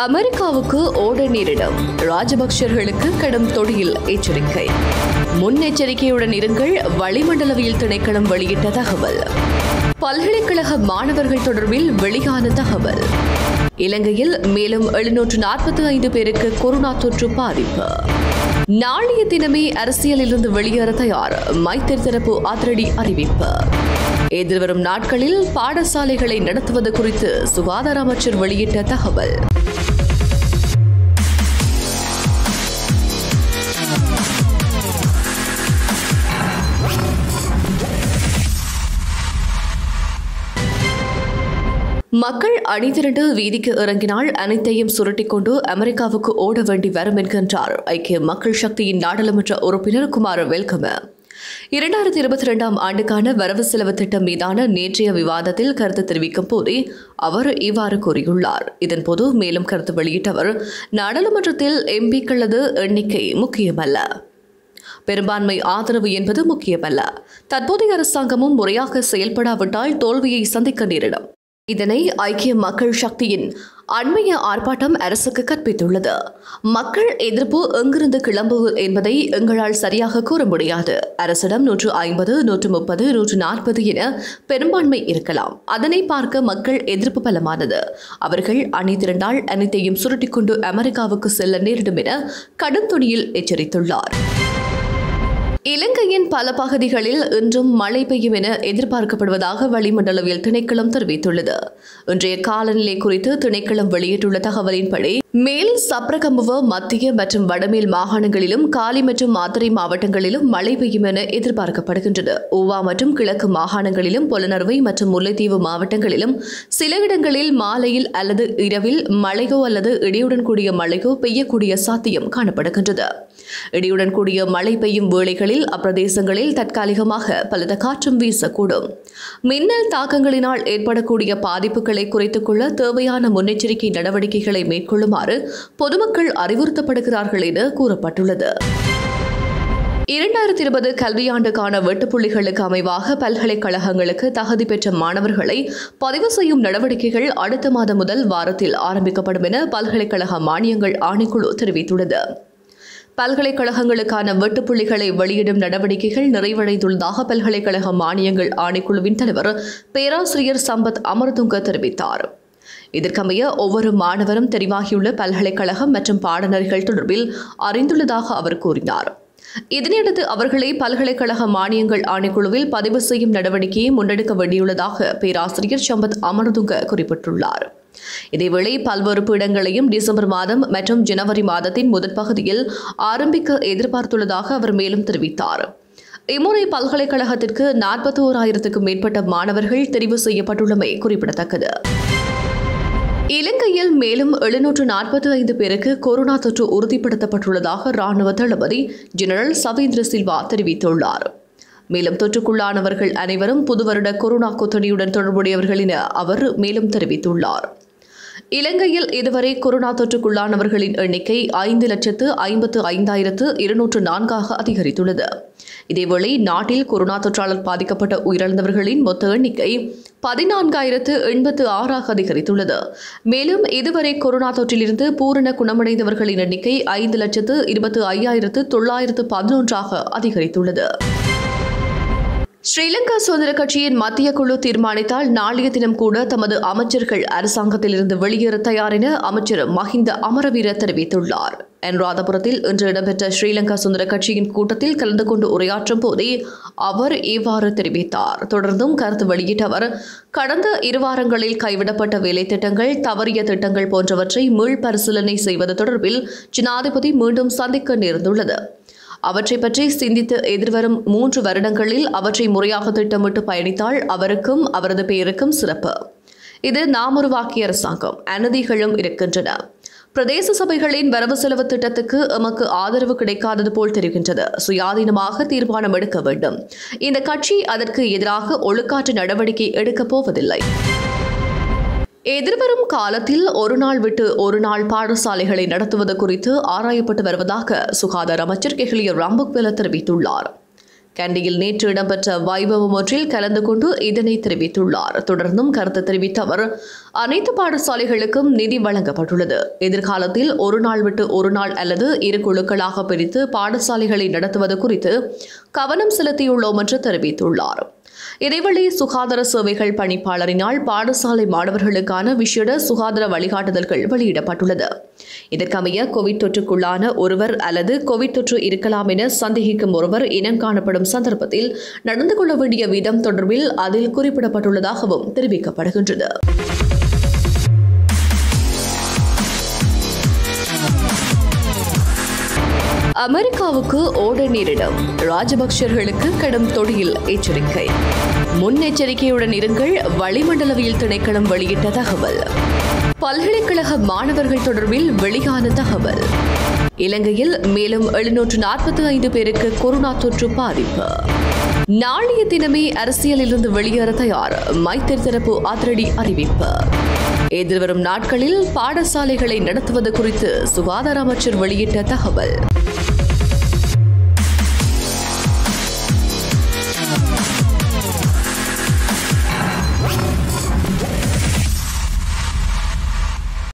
அமெரிக்காவுக்கு ஓட நேரிடும் ராஜபக்சர்களுக்கு கடும் தொடியில் எச்சரிக்கை முன்னெச்சரிக்கையுடன் இருங்கள் வளிமண்டலவியல் திணைக்களம் வெளியிட்ட தகவல் பல்கலைக்கழக மாணவர்கள் தொடர்பில் வெளியான தகவல் இலங்கையில் மேலும் எழுநூற்று நாற்பத்தி ஐந்து பேருக்கு கொரோனா தொற்று பாதிப்பு நாளைய தினமே அரசியலிலிருந்து வெளியேற தயார் மைத்திரி தரப்பு அதிரடி அறிவிப்பு எதிர்வரும் நாட்களில் பாடசாலைகளை நடத்துவது குறித்து சுகாதார அமைச்சர் வெளியிட்ட தகவல் மக்கள் அணிதிரண்டு வீதிக்கு இறங்கினால் அனைத்தையும் சுருட்டிக் கொண்டு அமெரிக்காவுக்கு ஓட வேண்டி வரும் என்கின்றார் ஐக்கிய மக்கள் சக்தியின் நாடாளுமன்ற உறுப்பினர் குமார் வெல்கம இரண்டாயிரத்தி இருபத்தி இரண்டாம் ஆண்டுக்கான வரவு செலவு திட்டம் மீதான நேற்றைய விவாதத்தில் கருத்து தெரிவிக்கும் போதே அவர் இவ்வாறு கூறியுள்ளார் இதன்போது மேலும் கருத்து வெளியிட்ட அவர் நாடாளுமன்றத்தில் எம்பிக்களது எண்ணிக்கை முக்கியமல்ல பெரும்பான்மை ஆதரவு என்பது முக்கியமல்ல தற்போதைய அரசாங்கமும் முறையாக செயல்படாவிட்டால் தோல்வியை சந்திக்க நேரிடும் இதனை ஐக்கிய மக்கள் சக்தியின் அண்மைய ஆர்ப்பாட்டம் அரசுக்கு கற்பித்துள்ளது மக்கள் எதிர்ப்பு எங்கிருந்து கிளம்புவது என்பதை எங்களால் சரியாக கூற முடியாது அரசிடம் நூற்று ஐம்பது நூற்று முப்பது நூற்று நாற்பது என பெரும்பான்மை இருக்கலாம் அதனை பார்க்க மக்கள் எதிர்ப்பு பலமானது அவர்கள் அணி திரண்டால் அனைத்தையும் சுருட்டிக்கொண்டு அமெரிக்காவுக்கு செல்ல நேரிடும் என கடும் துணியில் எச்சரித்துள்ளார் இலங்கையின் பல பகுதிகளில் இன்றும் மழை பெய்யும் என எதிர்பார்க்கப்படுவதாக வளிமண்டலவியல் திணைக்களம் தெரிவித்துள்ளது இன்றைய காலநிலை குறித்து திணைக்களம் வெளியிட்டுள்ள தகவலின்படி மேல் சப்ரகம்புவ மத்திய மற்றும் வடமேல் மாகாணங்களிலும் காலி மற்றும் மாத்தறை மாவட்டங்களிலும் மழை பெய்யும் என எதிர்பார்க்கப்படுகின்றது ஊவா மற்றும் கிழக்கு மாகாணங்களிலும் புலனறுவை மற்றும் முல்லைத்தீவு மாவட்டங்களிலும் சில இடங்களில் மாலையில் அல்லது இரவில் மழையோ அல்லது இடியுடன் கூடிய மழையோ பெய்யக்கூடிய சாத்தியம் காணப்படுகின்றது இடியுடன் கூடிய மழை பெய்யும் வேளைகளில் அப்பிரதேசங்களில் தற்காலிகமாக பலத்த காற்றும் வீசக்கூடும் மின்னல் தாக்கங்களினால் ஏற்படக்கூடிய பாதிப்புகளை குறைத்துக் கொள்ள தேவையான முன்னெச்சரிக்கை நடவடிக்கைகளை மேற்கொள்ளுமாறு பொதுமக்கள் அறிவுறுத்தப்படுகிறார்கள் என கூறப்பட்டுள்ளது இரண்டாயிரத்தி இருபது கல்வியாண்டுக்கான வெட்டுப்புள்ளிகளுக்கு அமைவாக பல்கலைக்கழகங்களுக்கு தகுதி பெற்ற மாணவர்களை பதிவு செய்யும் நடவடிக்கைகள் அடுத்த மாதம் முதல் வாரத்தில் ஆரம்பிக்கப்படும் என பல்கலைக்கழக மானியங்கள் ஆணைக்குழு தெரிவித்துள்ளது பல்கலைக்கழகங்களுக்கான வெட்டுப்புள்ளிகளை வெளியிடும் நடவடிக்கைகள் நிறைவடைந்துள்ளதாக பல்கலைக்கழக மானியங்கள் ஆணைக்குழுவின் தலைவர் பேராசிரியர் சம்பத் அமர்துங்க தெரிவித்தார் இதற்கமைய ஒவ்வொரு மாணவரும் தெரிவாகியுள்ள பல்கலைக்கழகம் மற்றும் பாடநெறிகள் தொடர்பில் அறிந்துள்ளதாக அவர் கூறினார் இதனையடுத்து அவர்களை பல்கலைக்கழக மானியங்கள் ஆணைக்குழுவில் பதிவு செய்யும் நடவடிக்கையை முன்னெடுக்க வேண்டியுள்ளதாக பேராசிரியர் சம்பத் அமர்துங்க குறிப்பிட்டுள்ளார் இதேவேளை பல்வேறு பீடங்களையும் டிசம்பர் மாதம் மற்றும் ஜனவரி மாதத்தின் முதற் பகுதியில் ஆரம்பிக்க எதிர்பார்த்துள்ளதாக அவர் மேலும் தெரிவித்தார் இம்முறை பல்கலைக்கழகத்திற்கு நாற்பத்தி ஓராயிரத்துக்கும் மேற்பட்ட மாணவர்கள் தெரிவு செய்யப்பட்டுள்ளமை குறிப்பிடத்தக்கது இலங்கையில் மேலும் எழுநூற்று நாற்பத்தி ஐந்து பேருக்கு கொரோனா தொற்று உறுதிப்படுத்தப்பட்டுள்ளதாக ராணுவ தளபதி ஜெனரல் சவேந்திர சில்வா தெரிவித்துள்ளார் மேலும் தொற்றுக்குள்ளானவர்கள் அனைவரும் புதுவருட கொரோனா கொத்தடியுடன் தொடர்புடையவர்கள் என அவர் மேலும் தெரிவித்துள்ளார் இலங்கையில் இதுவரை கொரோனா தொற்றுக்குள்ளானவர்களின் எண்ணிக்கை ஐந்து லட்சத்து ஐம்பத்து ஐந்தாயிரத்து இருநூற்று நான்காக அதிகரித்துள்ளது இதேவேளை நாட்டில் கொரோனா தொற்றாளர் பாதிக்கப்பட்ட உயிரிழந்தவர்களின் மொத்த எண்ணிக்கை பதினான்காயிரத்து எண்பத்து ஆறாக அதிகரித்துள்ளது மேலும் இதுவரை கொரோனா தொற்றிலிருந்து பூரண குணமடைந்தவர்களின் எண்ணிக்கை ஐந்து லட்சத்து இருபத்து ஐயாயிரத்து தொள்ளாயிரத்து பதினொன்றாக அதிகரித்துள்ளது ஸ்ரீலங்கா சுதந்திர கட்சியின் மத்திய குழு தீர்மானித்தால் நாளைய தினம் கூட தமது அமைச்சர்கள் அரசாங்கத்திலிருந்து வெளியேற தயார் என அமைச்சர் மஹிந்த அமரவீர தெரிவித்துள்ளார் அனுராதபுரத்தில் இன்று இடம்பெற்ற ஸ்ரீலங்கா சுதந்திர கட்சியின் கூட்டத்தில் கலந்து கொண்டு உரையாற்றும் போதே அவர் இவ்வாறு தெரிவித்தார் தொடர்ந்தும் கருத்து வெளியிட்ட அவர் கடந்த இரு வாரங்களில் கைவிடப்பட்ட வேலை திட்டங்கள் தவறிய திட்டங்கள் போன்றவற்றை மீள் பரிசீலனை செய்வது தொடர்பில் ஜனாதிபதி மீண்டும் சந்திக்க நேர்ந்துள்ளது அவற்றை பற்றி சிந்தித்து எதிர்வரும் மூன்று வருடங்களில் அவற்றை முறையாக திட்டமிட்டு பயணித்தால் அவருக்கும் அவரது பெயருக்கும் சிறப்பு இது நாம் உருவாக்கிய அரசாங்கம் அநதிகளும் இருக்கின்றன பிரதேச சபைகளின் வரவு செலவு திட்டத்துக்கு எமக்கு ஆதரவு கிடைக்காதது போல் தெரிகின்றது சுயாதீனமாக தீர்மானம் எடுக்க வேண்டும் இந்த கட்சி அதற்கு எதிராக ஒழுக்காற்று நடவடிக்கை எடுக்கப் போவதில்லை எதிர்வரும் காலத்தில் ஒரு நாள் விட்டு ஒரு நாள் பாடசாலைகளை நடத்துவது குறித்து ஆராயப்பட்டு வருவதாக சுகாதார அமைச்சர் கெஹ்லிய ராம்புக்வெல தெரிவித்துள்ளார் கண்டியில் நேற்று இடம்பெற்ற வைபவம் ஒன்றில் கலந்து கொண்டு இதனை தெரிவித்துள்ளார் தொடர்ந்தும் கருத்து தெரிவித்த அவர் அனைத்து பாடசாலைகளுக்கும் நிதி வழங்கப்பட்டுள்ளது எதிர்காலத்தில் ஒரு நாள் விட்டு ஒரு நாள் அல்லது இரு குழுக்களாக பிரித்து பாடசாலைகளை நடத்துவது குறித்து கவனம் செலுத்தியுள்ளோம் என்று தெரிவித்துள்ளார் இதேவேளை சுகாதார சேவைகள் பணிப்பாளரினால் பாடசாலை மாணவர்களுக்கான விசேட சுகாதார வழிகாட்டுதல்கள் வெளியிடப்பட்டுள்ளது இதற்கமைய கோவிட் தொற்றுக்குள்ளான ஒருவர் அல்லது கோவிட் தொற்று இருக்கலாம் என சந்தேகிக்கும் ஒருவர் இனம் காணப்படும் சந்தர்ப்பத்தில் நடந்து கொள்ள வேண்டிய விதம் தொடர்பில் அதில் குறிப்பிடப்பட்டுள்ளதாகவும் தெரிவிக்கப்படுகின்றது அமெரிக்காவுக்கு ஓட நேரிடும் ராஜபக்சர்களுக்கு கடும் தொடியில் எச்சரிக்கை முன்னெச்சரிக்கையுடன் இருங்கள் வளிமண்டலவியல் திணைக்களம் வெளியிட்ட தகவல் பல்கலைக்கழக மாணவர்கள் தொடர்பில் வெளியான தகவல் இலங்கையில் மேலும் எழுநூற்று நாற்பத்தி ஐந்து பேருக்கு கொரோனா தொற்று பாதிப்பு நாளைய தினமே அரசியலிலிருந்து வெளியேற தயார் மைத்திரி தரப்பு அதிரடி அறிவிப்பு எதிர்வரும் நாட்களில் பாடசாலைகளை நடத்துவது குறித்து சுகாதார அமைச்சர் வெளியிட்ட தகவல்